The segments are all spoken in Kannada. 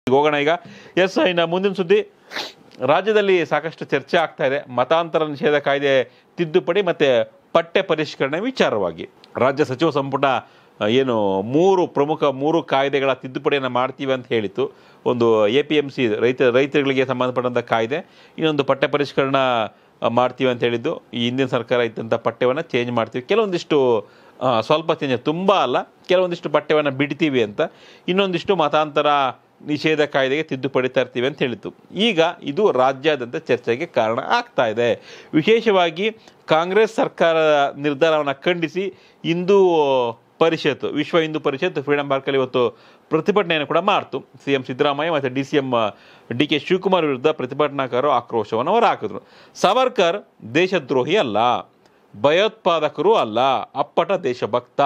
ಹೋಗೋಣ ಈಗ ಎಸ್ ಇನ್ನು ಮುಂದಿನ ಸುದ್ದಿ ರಾಜ್ಯದಲ್ಲಿ ಸಾಕಷ್ಟು ಚರ್ಚೆ ಆಗ್ತಾ ಇದೆ ಮತಾಂತರ ನಿಷೇಧ ಕಾಯ್ದೆ ತಿದ್ದುಪಡಿ ಮತ್ತೆ ಪಠ್ಯ ಪರಿಷ್ಕರಣೆ ವಿಚಾರವಾಗಿ ರಾಜ್ಯ ಸಚಿವ ಸಂಪುಟ ಆ, ಏನು ಮೂರು ಪ್ರಮುಖ ಮೂರು ಕಾಯ್ದೆಗಳ ತಿದ್ದುಪಡಿಯನ್ನು ಮಾಡ್ತೀವಿ ಅಂತ ಹೇಳಿತ್ತು ಒಂದು ಎ ಪಿ ಎಮ್ ಸಿ ರೈತ ರೈತರುಗಳಿಗೆ ಸಂಬಂಧಪಟ್ಟಂಥ ಕಾಯ್ದೆ ಇನ್ನೊಂದು ಪಠ್ಯ ಪರಿಷ್ಕರಣ ಆ, ಮಾಡ್ತೀವಿ ಅಂತ ಹೇಳಿದ್ದು ಈ ಹಿಂದಿನ ಸರ್ಕಾರ ಇದ್ದಂಥ ಪಠ್ಯವನ್ನು ಚೇಂಜ್ ಮಾಡ್ತೀವಿ ಕೆಲವೊಂದಿಷ್ಟು ಆ, ಸ್ವಲ್ಪ ಚೇಂಜ್ ತುಂಬ ಅಲ್ಲ ಕೆಲವೊಂದಿಷ್ಟು ಪಠ್ಯವನ್ನು ಬಿಡ್ತೀವಿ ಅಂತ ಇನ್ನೊಂದಿಷ್ಟು ಮತಾಂತರ ನಿಷೇಧ ಕಾಯ್ದೆಗೆ ತಿದ್ದುಪಡಿ ತರ್ತೀವಿ ಅಂತ ಹೇಳಿತ್ತು ಈಗ ಇದು ರಾಜ್ಯಾದ್ಯಂತ ಚರ್ಚೆಗೆ ಕಾರಣ ಆಗ್ತಾ ಇದೆ ವಿಶೇಷವಾಗಿ ಕಾಂಗ್ರೆಸ್ ಸರ್ಕಾರದ ನಿರ್ಧಾರವನ್ನು ಖಂಡಿಸಿ ಹಿಂದೂ ಪರಿಷತ್ ವಿಶ್ವ ಹಿಂದೂ ಪರಿಷತ್ ಫ್ರೀಡಂ ಪಾರ್ಕಲ್ಲಿ ಇವತ್ತು ಪ್ರತಿಭಟನೆಯನ್ನು ಕೂಡ ಮಾಡ್ತು ಸಿ ಎಂ ಸಿದ್ದರಾಮಯ್ಯ ಮತ್ತು D C M D K Shivakumar ವಿರುದ್ಧ ಪ್ರತಿಭಟನಾಕಾರರು ಆಕ್ರೋಶವನ್ನು ಹೊರಹಾಕಿದ್ರು ಸಾವರ್ಕರ್ ದೇಶದ್ರೋಹಿ ಅಲ್ಲ ಭಯೋತ್ಪಾದಕರು ಅಲ್ಲ ಅಪ್ಪಟ ದೇಶಭಕ್ತ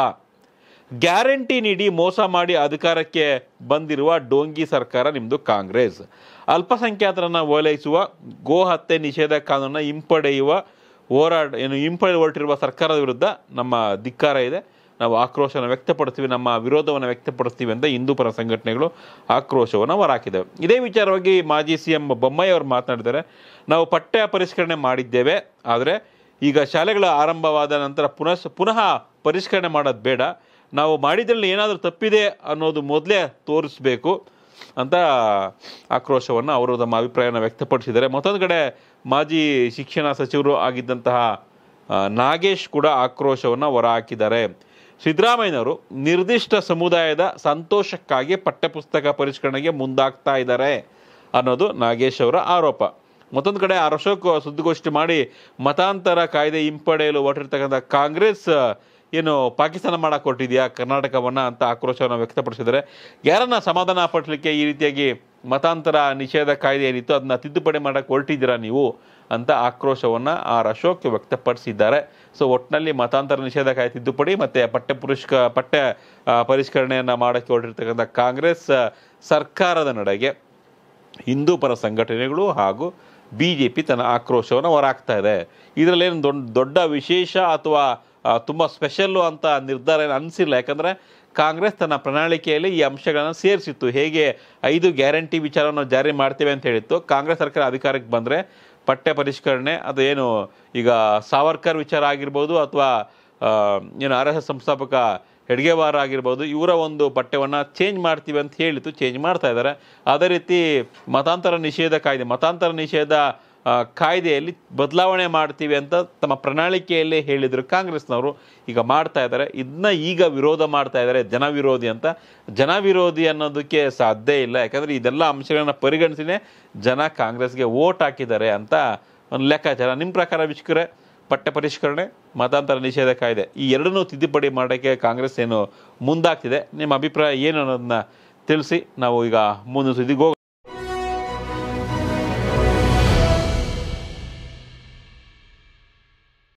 ಗ್ಯಾರಂಟಿ ನೀಡಿ ಮೋಸ ಮಾಡಿ ಅಧಿಕಾರಕ್ಕೆ ಬಂದಿರುವ ಡೋಂಗಿ ಸರ್ಕಾರ ನಿಮ್ಮದು ಕಾಂಗ್ರೆಸ್ ಅಲ್ಪಸಂಖ್ಯಾತರನ್ನು ಓಲೈಸುವ ಗೋ ಹತ್ಯೆ ನಿಷೇಧ ಕಾನೂನನ್ನು ಹಿಂಪಡೆಯುವ ಹೋರಾಟ ಏನು ಹಿಂಪಡೆ ಹೊರಟಿರುವ ಸರ್ಕಾರದ ವಿರುದ್ಧ ನಮ್ಮ ಧಿಕ್ಕಾರ ಇದೆ ನಾವು ಆಕ್ರೋಶವನ್ನು ವ್ಯಕ್ತಪಡ್ತೀವಿ ನಮ್ಮ ವಿರೋಧವನ್ನು ವ್ಯಕ್ತಪಡಿಸ್ತೀವಿ ಅಂತ ಹಿಂದೂ ಪರ ಸಂಘಟನೆಗಳು ಆಕ್ರೋಶವನ್ನು ಹೊರಹಾಕಿದ್ದಾವೆ ಇದೇ ವಿಚಾರವಾಗಿ ಮಾಜಿ ಸಿ ಎಂ ಬೊಮ್ಮಾಯಿ ಅವರು ಮಾತನಾಡಿದ್ದಾರೆ ನಾವು ಪಠ್ಯ ಪರಿಷ್ಕರಣೆ ಮಾಡಿದ್ದೇವೆ ಆದರೆ ಈಗ ಶಾಲೆಗಳ ಆರಂಭವಾದ ನಂತರ ಪುನಃ ಪುನಃ ಪರಿಷ್ಕರಣೆ ಮಾಡೋದು ಬೇಡ ನಾವು ಮಾಡಿದ್ರಲ್ಲಿ ಏನಾದರೂ ತಪ್ಪಿದೆ ಅನ್ನೋದು ಮೊದಲೇ ತೋರಿಸ್ಬೇಕು ಅಂತ ಆಕ್ರೋಶವನ್ನು ಅವರು ತಮ್ಮ ಅಭಿಪ್ರಾಯನ ವ್ಯಕ್ತಪಡಿಸಿದ್ದಾರೆ ಮತ್ತೊಂದು ಕಡೆ ಮಾಜಿ ಶಿಕ್ಷಣ ಸಚಿವರು ಆಗಿದ್ದಂತಹ ಆ, ನಾಗೇಶ್ ಕೂಡ ಆಕ್ರೋಶವನ್ನು ಹೊರಹಾಕಿದ್ದಾರೆ ಸಿದ್ದರಾಮಯ್ಯನವರು ನಿರ್ದಿಷ್ಟ ಸಮುದಾಯದ ಸಂತೋಷಕ್ಕಾಗಿ ಪಠ್ಯಪುಸ್ತಕ ಪರಿಷ್ಕರಣೆಗೆ ಮುಂದಾಗ್ತಾ ಇದ್ದಾರೆ ಅನ್ನೋದು ನಾಗೇಶ್ ಅವರ ಆರೋಪ ಮತ್ತೊಂದು ಕಡೆ ಆರ್ ಅಶೋಕ್ ಸುದ್ದಿಗೋಷ್ಠಿ ಮಾಡಿ ಮತಾಂತರ ಕಾಯ್ದೆ ಹಿಂಪಡೆಯಲು ಹೊರಟಿರ್ತಕ್ಕಂಥ ಕಾಂಗ್ರೆಸ್ ಏನು ಪಾಕಿಸ್ತಾನ ಮಾಡಕ್ಕೆ ಹೊರಟಿದೆಯಾ ಕರ್ನಾಟಕವನ್ನ ಅಂತ ಆಕ್ರೋಶವನ್ನು ವ್ಯಕ್ತಪಡಿಸಿದ್ದಾರೆ ಯಾರನ್ನ ಸಮಾಧಾನ ಪಡಿಸಲಿಕ್ಕೆ ಈ ರೀತಿಯಾಗಿ ಮತಾಂತರ ನಿಷೇಧ ಕಾಯ್ದೆ ಏನಿತ್ತು ಅದನ್ನ ತಿದ್ದುಪಡಿ ಮಾಡಕ್ಕೆ ಹೊರಟಿದ್ದೀರಾ ನೀವು ಅಂತ ಆಕ್ರೋಶವನ್ನು ಆರ್ ಅಶೋಕ್ ವ್ಯಕ್ತಪಡಿಸಿದ್ದಾರೆ ಸೊ ಒಟ್ಟಿನಲ್ಲಿ ಮತಾಂತರ ನಿಷೇಧ ಕಾಯ್ದೆ ತಿದ್ದುಪಡಿ ಮತ್ತೆ ಪಠ್ಯ ಪುರುಷ್ಕ ಪಠ್ಯ ಆ, ಪರಿಷ್ಕರಣೆಯನ್ನ ಮಾಡಕ್ಕೆ ಹೊರಟಿರ್ತಕ್ಕಂಥ ಕಾಂಗ್ರೆಸ್ ಆ, ಸರ್ಕಾರದ ನಡೆಗೆ ಹಿಂದೂ ಪರ ಸಂಘಟನೆಗಳು ಹಾಗೂ ಬಿ ಜೆ ಪಿ ತನ್ನ ಆಕ್ರೋಶವನ್ನು ಹೊರಹಾಕ್ತಾ ಇದೆ ಇದರಲ್ಲೇನು ದೊಡ್ಡ ದೊಡ್ಡ ವಿಶೇಷ ಅಥವಾ ತುಂಬ ಸ್ಪೆಷಲ್ಲು ಅಂತ ನಿರ್ಧಾರ ಏನು ಅನಿಸಿಲ್ಲ ಯಾಕಂದರೆ ಕಾಂಗ್ರೆಸ್ ತನ್ನ ಪ್ರಣಾಳಿಕೆಯಲ್ಲಿ ಈ ಅಂಶಗಳನ್ನು ಸೇರಿಸಿತ್ತು ಹೇಗೆ ಐದು ಗ್ಯಾರಂಟಿ ವಿಚಾರವನ್ನು ಜಾರಿ ಮಾಡ್ತೇವೆ ಅಂತ ಹೇಳಿತ್ತು ಕಾಂಗ್ರೆಸ್ ಸರ್ಕಾರ ಅಧಿಕಾರಕ್ಕೆ ಬಂದರೆ ಪಠ್ಯ ಪರಿಷ್ಕರಣೆ ಅದು ಏನು ಈಗ ಸಾವರ್ಕರ್ ವಿಚಾರ ಆಗಿರ್ಬೋದು ಅಥವಾ ಆ, ಏನು ಆರ್ ಎಸ್ ಎಸ್ ಸಂಸ್ಥಾಪಕ ಹೆಡ್ಗೆವಾರ ಆಗಿರ್ಬೋದು ಇವರ ಒಂದು ಪಠ್ಯವನ್ನು ಚೇಂಜ್ ಮಾಡ್ತೀವಿ ಅಂತ ಹೇಳಿತ್ತು ಚೇಂಜ್ ಮಾಡ್ತಾ ಇದ್ದಾರೆ ಅದೇ ರೀತಿ ಮತಾಂತರ ನಿಷೇಧ ಕಾಯ್ದೆ ಮತಾಂತರ ನಿಷೇಧ ಆ, ಕಾಯ್ದೆಯಲ್ಲಿ ಬದಲಾವಣೆ ಮಾಡ್ತೀವಿ ಅಂತ ತಮ್ಮ ಪ್ರಣಾಳಿಕೆಯಲ್ಲೇ ಹೇಳಿದರು ಕಾಂಗ್ರೆಸ್ನವರು ಈಗ ಮಾಡ್ತಾ ಇದ್ದಾರೆ ಇದನ್ನ ಈಗ ವಿರೋಧ ಮಾಡ್ತಾ ಇದ್ದಾರೆ ಜನ ವಿರೋಧಿ ಅಂತ ಜನ ವಿರೋಧಿ ಅನ್ನೋದಕ್ಕೆ ಸಾಧ್ಯ ಇಲ್ಲ ಯಾಕಂದರೆ ಇದೆಲ್ಲ ಅಂಶಗಳನ್ನ ಪರಿಗಣಿಸಿನೇ ಜನ ಕಾಂಗ್ರೆಸ್ಗೆ ವೋಟ್ ಹಾಕಿದ್ದಾರೆ ಅಂತ ಒಂದು ಲೆಕ್ಕಾಚಾರ ನಿಮ್ಮ ಪ್ರಕಾರ ವೀಕ್ಷಕರೇ ಪಠ್ಯ ಪರಿಷ್ಕರಣೆ ಮತಾಂತರ ನಿಷೇಧ ಕಾಯ್ದೆ ಈ ಎರಡನ್ನೂ ತಿದ್ದುಪಡಿ ಮಾಡೋಕ್ಕೆ ಕಾಂಗ್ರೆಸ್ ಏನು ಮುಂದಾಗ್ತಿದೆ ನಿಮ್ಮ ಅಭಿಪ್ರಾಯ ಏನು ಅನ್ನೋದನ್ನ ತಿಳಿಸಿ ನಾವು ಈಗ ಮುಂದಿನ ಸುದ್ದಿಗೆ ಹೋಗೋಣ